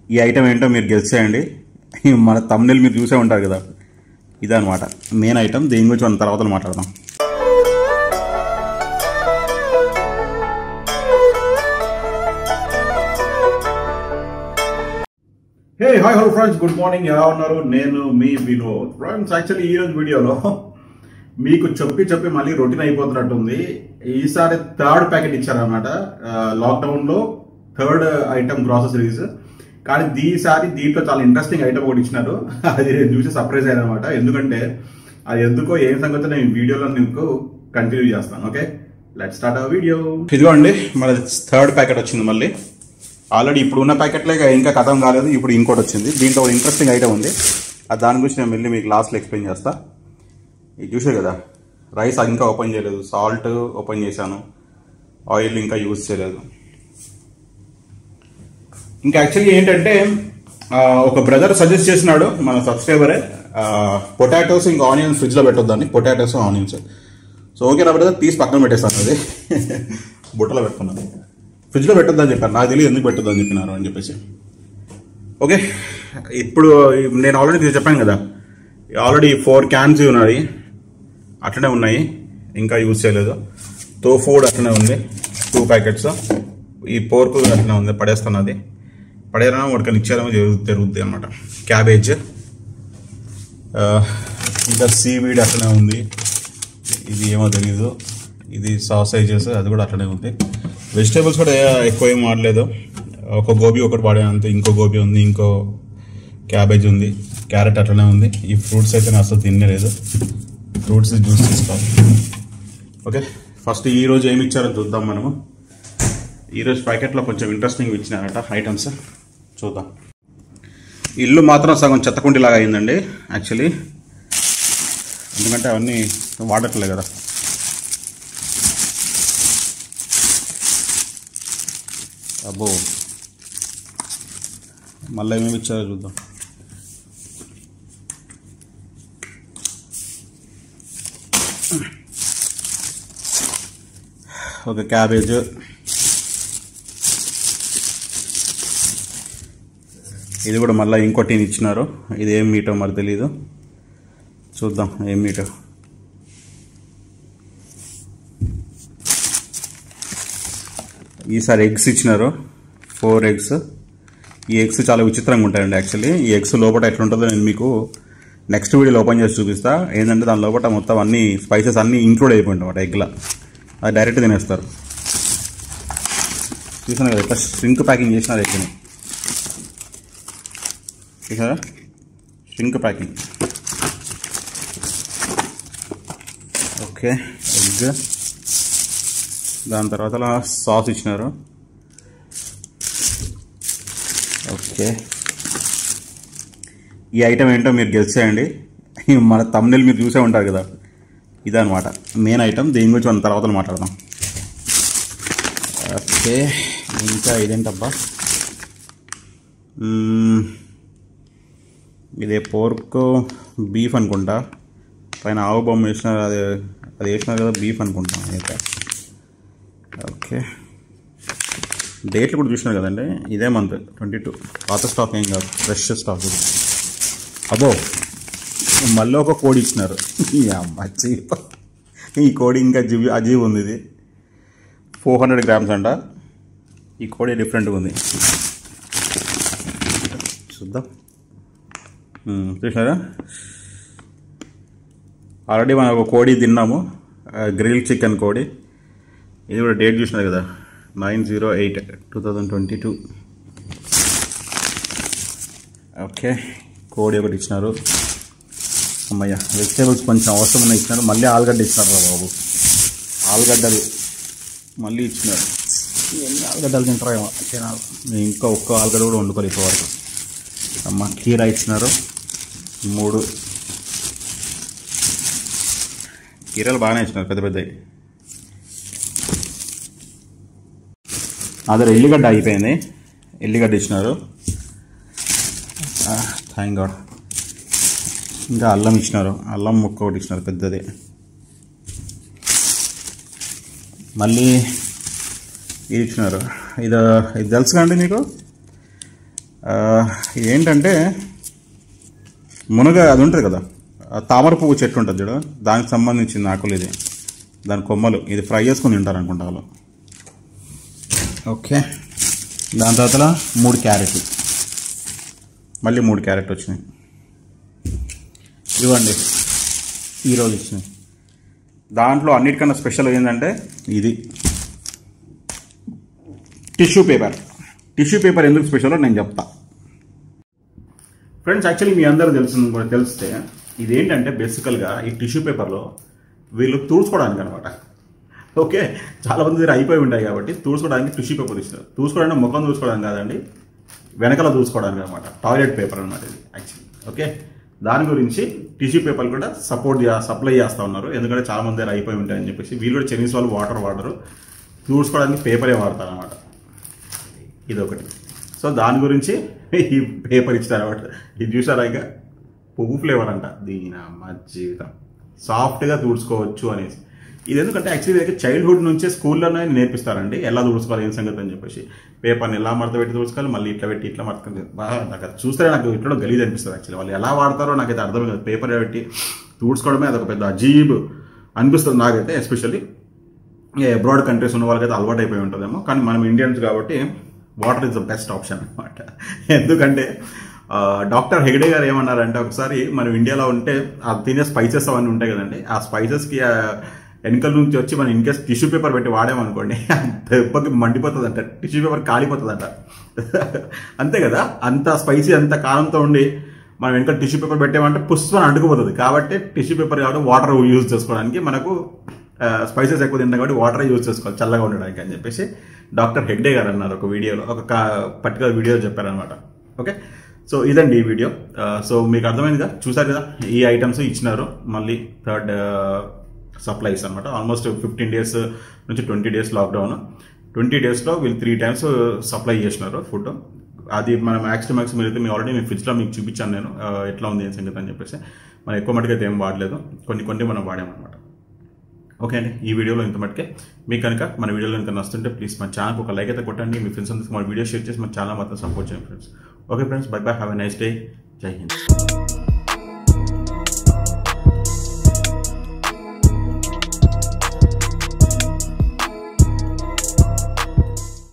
ఈ ఐటమ్ ఏంటో మీరు గెస్ చేయండి మన తమ్నెల్ మీరు చూసే ఉంటారు కదా ఇదనమాట మెయిన్ ఐటమ్ దీని గురించి మనం తర్వాత మాట్లాడదాం hey hi hello friends good morning ఎలా ఉన్నారు నేను మీ వినోద్ ఫ్రెండ్స్ యాక్చువల్లీ ఈ రోజు వీడియోలో మీకు చెప్పి చెప్పి మళ్ళీ రొటీన్ అయిపోతున్నట్టుంది ఈసారి థర్డ్ ప్యాకెట్ ఇచ్చారనమాట లాక్డౌన్ లో థర్డ్ ఐటమ్ గ్రాసరీస్ కానీ ఈసారి దీంట్లో చాలా ఇంట్రెస్టింగ్ ఐటమ్ ఒకటి ఇచ్చినారు అది నేను చూసి సర్ప్రైజ్ అయ్యాను అనమాట ఎందుకంటే అది ఎందుకో ఏం సంగతి నేను వీడియోలో మీకు కంటిన్యూ చేస్తాను okay let start our video ఇదిగోండి మన థర్డ్ ప్యాకెట్ వచ్చింది మళ్ళీ ఆల్రెడీ ఇప్పుడు ఉన్న ప్యాకెట్లే ఇంకా కథం కాలేదు ఇప్పుడు ఇంకోటి వచ్చింది దీంట్లో ఒక ఇంట్రెస్టింగ్ ఐటమ్ ఉంది అది దాని గురించి నేను మళ్ళీ మీకు లాస్ట్లో ఎక్స్ప్లెయిన్ చేస్తా ఇది చూసారు కదా రైస్ ఇంకా ఓపెన్ చేయలేదు సాల్ట్ ఓపెన్ చేశాను ఆయిల్ ఇంకా యూజ్ చేయలేదు ఇంకా యాక్చువల్లీ ఏంటంటే ఆ, ఒక బ్రదర్ సజెస్ట్ చేసినాడు మన సబ్స్క్రైబరే పొటాటోస్ ఇంకా ఆనియన్స్ ఫ్రిడ్జ్లో పెట్టొద్దని పొటాటోస్ ఆనియన్స్ సో ఓకే నా బ్రదర్ తీసి పక్కన పెట్టేస్తాను అది బుట్టలో పెట్టుకున్నాను ఫ్రిడ్జ్లో పెట్టొద్దని చెప్పారు నాకు తెలియదు ఎందుకు పెట్టొద్దని చెప్పినారు అని చెప్పేసి ఓకే ఇప్పుడు నేను ఆల్రెడీ చెప్పాను కదా ఆల్రెడీ ఫోర్ క్యాన్స్ ఉన్నాయి అట్లనే ఉన్నాయి ఇంకా యూజ్ చేయలేదు తో ఫుడ్ అట్లనే ఉంది టూ ప్యాకెట్స్ ఈ పోర్క్ అట్లనే ఉంది పడేస్తాను అది పడేయడం ఉడకని ఇచ్చేయడం జరుగు- జరుగుతుంది అనమాట క్యాబేజ్ ఆ, ఇంకా సీవీడ్ అట్లనే ఉంది ఇది ఏమో తెలీదు ఇది సాసేజెస్ అది కూడా అట్లనే ఉంది వెజిటేబుల్స్ కూడా ఏ- ఎక్కువ ఏం వాడలేదు ఒక గోబీ ఒకటి వాడాను అంతే ఇంకో గోబీ ఉంది ఇంకో క్యాబేజ్ ఉంది క్యారెట్ అట్లనే ఉంది ఈ ఫ్రూట్స్ అయితే నేను అసలు తినలేదు ఫ్రూట్స్ జ్యూస్ తీసుకోవాలి ఓకే ఫస్ట్ ఈ రోజు ఏమి ఇచ్చారో చూద్దాం మనము ఈరోజు ప్యాకెట్లో కొంచెం ఇంట్రెస్టింగ్ ఇచ్చినారట ఐటమ్స్ చూద్దాం ఇల్లు మాత్రం సగం చెత్తకుండిలాగా అయిందండి యాక్చువల్లీ ఎందుకంటే అవన్నీ వాడట్లే కదా అబ్బో మళ్ళీ ఏమేమి ఇచ్చారో చూద్దాం ఒక క్యాబేజ్ ఇది కూడా మళ్ళీ ఇంకోటి ఇచ్చినారు ఇది ఏం మీటో మరి తెలీదు చూద్దాం ఏం మీటో ఈసారి ఎగ్స్ ఇచ్చినారు ఫోర్ ఎగ్స్ ఈ ఎగ్స్ చాలా విచిత్రంగా ఉంటాయండి యాక్చువల్లీ ఈ ఎగ్స్ లోపల ఎట్లుంటుందో నేను మీకు నెక్స్ట్ వీడియోలో ఓపెన్ చేసి చూపిస్తా ఏంటంటే దాని లోపల మొత్తం అన్ని స్పైసెస్ అన్ని ఇంక్లూడ్ అయిపోయి అనమాట ఎగ్లా అది డైరెక్ట్ తినేస్తారు చూసాను కదా ఇట్లా స్ట్రింక్ ప్యాకింగ్ చేసినారు ఎగ్ని చూసారా స్ట్రింక్ ప్యాకింగ్ ఓకే ఎగ్ దాని తర్వాత సాస్ ఇచ్చినారు ఓకే ఈ ఐటమ్ ఏంటో మీరు గెస్ చేయండి మన తమ్నెల్ మీరు చూసే ఉంటారు కదా ఇదనమాట మెయిన్ ఐటమ్ దీని గురించి మనం తర్వాత మాట్లాడదాం ఓకే ఇంకా ఇదేంటబ్బా మ్మ్. ఇదే పోర్క్ బీఫ్ అనుకుంటా పైన ఆవు బొమ్మ వేసినారు అది అది వేసినారు కదా బీఫ్ అనుకుంటా అయితే ఓకే డేట్లు కూడా చూసినారు కదండి ఇదే మంత్ ట్వంటీ టూ పాత స్టాక్ ఏం కాదు ఫ్రెష్ స్టాక్ ఇది అబ్బో మళ్ళీ ఒక కోడి ఇచ్చినారు ఈ అమ్మ చీప్. ఈ కోడి ఇంకా జీవి అజీబ్ ఉంది ఇది ఫోర్ హండ్రెడ్ గ్రామ్స్ అంట ఈ కోడి డిఫరెంట్గా ఉంది చూద్దాం మ్మ్, చూసారా ఆల్రెడీ మనం ఒక కోడి తిన్నాము గ్రిల్ చికెన్ కోడి ఇది కూడా డేట్ చూసినారు కదా nine zero eight two thousand twenty two okay కోడి ఒకటి ఇచ్చినారు అమ్మయ్య వెజిటేబుల్స్ కొంచెం అవసరం ఉన్నాయి ఇచ్చినారు మళ్ళీ ఆలుగడ్డ ఇచ్చినారు రా బాబు ఆలుగడ్డలు మళ్ళీ ఇచ్చినారు ఎన్ని ఆలుగడ్డలు తింటారేమో తినాలి నేను ఇంకా ఒక్క ఆలుగడ్డ కూడా వండుకోలేదు ఇప్పటివరకు అమ్మ కీరా ఇచ్చినారు మూడు కీరలు బాగానే ఇచ్చినారు పెద్ద పెద్దవి అదే ఎల్లిగడ్డ అయిపోయింది ఎల్లిగడ్డ ఇచ్చినారు థ్యాంక్ గాడ్ ఇంకా అల్లం ఇచ్చినారు అల్లం ముక్క ఒకటి ఇచ్చినారు పెద్దది మళ్ళీ ఇది ఇచ్చినారు ఇది ఇది తెలుసు కండి మీకు ఆ, ఏంటంటే మునగ అది ఉంటుంది కదా ఆ తామర పువ్వు చెట్టు ఉంటుంది చూడు దానికి సంబంధించిన ఆకులు ఇది దాని కొమ్మలు ఇది ఫ్రై చేసుకుని తింటారు అనుకుంటా వాళ్ళు ఓకే దాని తర్వాత మూడు క్యారెట్లు మళ్ళీ మూడు క్యారెట్ వచ్చినాయి ఇవ్వండి ఈరోజు ఇచ్చినాయి దాంట్లో అన్నిటికన్నా స్పెషల్ ఏంటంటే ఇది టిష్యూ పేపర్ టిష్యూ పేపర్ ఎందుకు స్పెషలో నేను చెప్తా ఫ్రెండ్స్ యాక్చువల్లీ మీ అందరూ తెలుసు కూడా తెలిస్తే ఇదేంటంటే బేసికల్గా ఈ టిష్యూ పేపర్లో వీళ్ళు తుడుచుకోవడానికి అనమాట ఓకే చాలా మంది దగ్గర అయిపోయి ఉంటాయి కాబట్టి తుడుచుకోవడానికి టిష్యూ పేపర్ ఇస్తారు తుడుచుకోవడానికి ముఖం తుడుచుకోవడానికి కాదండి వెనకాల చూసుకోవడానికి అనమాట టాయిలెట్ పేపర్ అనమాట ఇది యాక్చువల్లీ ఓకే దాని గురించి టిష్యూ పేపర్ కూడా సపోర్ట్ సప్లై చేస్తూ ఉన్నారు ఎందుకంటే చాలా మంది దగ్గర అయిపోయి ఉంటాయని చెప్పేసి వీళ్ళు కూడా చైనీస్ వాళ్ళు వాటర్ వాడరు తుడుచుకోవడానికి పేపరే వాడతారు అనమాట ఇది ఒకటి సో దాని గురించి ఈ పేపర్ ఇచ్చారు అనమాట ఇది చూసారా ఇక పువ్వు ఫ్లేవర్ అంట దీని అమ్మ జీవితం సాఫ్ట్గా తుడుచుకోవచ్చు అనేసి ఇది ఎందుకంటే యాక్చువల్లీ దగ్గర చైల్డ్హుడ్ నుంచే స్కూల్లోనే నేర్పిస్తారండి ఎలా తుడుచుకోవాలి ఏం సంగతి అని చెప్పేసి పేపర్ని ఎలా మడత పెట్టి తుడుచుకోవాలి మళ్ళీ ఇట్లా పెట్టి ఇట్లా మడత బాగా నాకు అది చూస్తే నాకు ఇట్లా గలీజ్ అనిపిస్తుంది యాక్చువల్లీ వాళ్ళు ఎలా వాడతారో నాకైతే అర్థం కాదు పేపర్ పెట్టి తుడుచుకోవడమే అదొక పెద్ద అజీబ్ అనిపిస్తుంది నాకైతే ఎస్పెషల్లీ అబ్రాడ్ కంట్రీస్ ఉన్న వాళ్ళకైతే అలవాటు అయిపోయి ఉంటుందేమో కానీ మనం ఇండియన్స్ కాబట్టి water is the best option అనమాట ఎందుకంటే ఆ, డాక్టర్ హెగ్డే గారు ఏమన్నారంటే ఒకసారి మనం ఇండియాలో ఉంటే ఆ తినే స్పైసెస్ అవన్నీ ఉంటాయి కదండి ఆ స్పైసెస్కి వెనకల నుంచి వచ్చి మనం ఇన్ కేస్ టిష్యూ పేపర్ పెట్టి వాడామనుకోండి దెబ్బకి మండిపోతుందంట టిష్యూ పేపర్ కాలిపోతుందంట అంతే కదా అంత స్పైసీ అంత కారంతో ఉండి మనం వెనక టిష్యూ పేపర్ పెట్టామంటే పుష్పని అంటుకుపోతుంది కాబట్టి టిష్యూ పేపర్ కాబట్టి వాటర్ యూజ్ చేసుకోవడానికి మనకు స్పైసెస్ ఎక్కువ తింటాం కాబట్టి వాటర్ యూజ్ చేసుకోవాలి చల్లగా ఉండడానికి అని చెప్పేసి డాక్టర్ హెగ్డే గారు అన్నారు ఒక వీడియోలో ఒక పర్టికులర్ వీడియో చెప్పారనమాట ఓకే సో ఇదండి ఈ వీడియో సో మీకు అర్థమైందిగా చూసారు కదా ఈ ఐటమ్స్ ఇచ్చినారు మళ్ళీ థర్డ్ సప్లైస్ అనమాట ఆల్మోస్ట్ ఫిఫ్టీన్ డేస్ నుంచి ట్వంటీ డేస్ లాక్డౌన్ ట్వంటీ డేస్లో వీళ్ళు త్రీ టైమ్స్ సప్లై చేసినారు ఫుడ్ అది మనం మ్యాక్స్ టు మ్యాక్స్ మీరు అయితే మీ ఆల్రెడీ మీ ఫ్రిడ్జ్లో మీకు చూపించాను నేను ఆ, ఎట్లా ఉంది ఏం సంగతి అని చెప్పేసి మనం ఎక్కువ మటుకు అయితే ఏం వాడలేదు కొన్ని కొన్ని మనం వాడామన్నమాట ఓకే అండి ఈ వీడియోలో ఇంత మటుకే మీకు కనుక మన వీడియోలో ఇంత నచ్చుతుంటే ప్లీజ్ మన ఛానల్కి ఒక లైక్ అయితే కొట్టండి మీ ఫ్రెండ్స్ అందరికి మన వీడియో షేర్ చేసి మన ఛానల్ మాత్రం సపోర్ట్ చేయండి friends okay friends bye bye have a nice day జై హింద్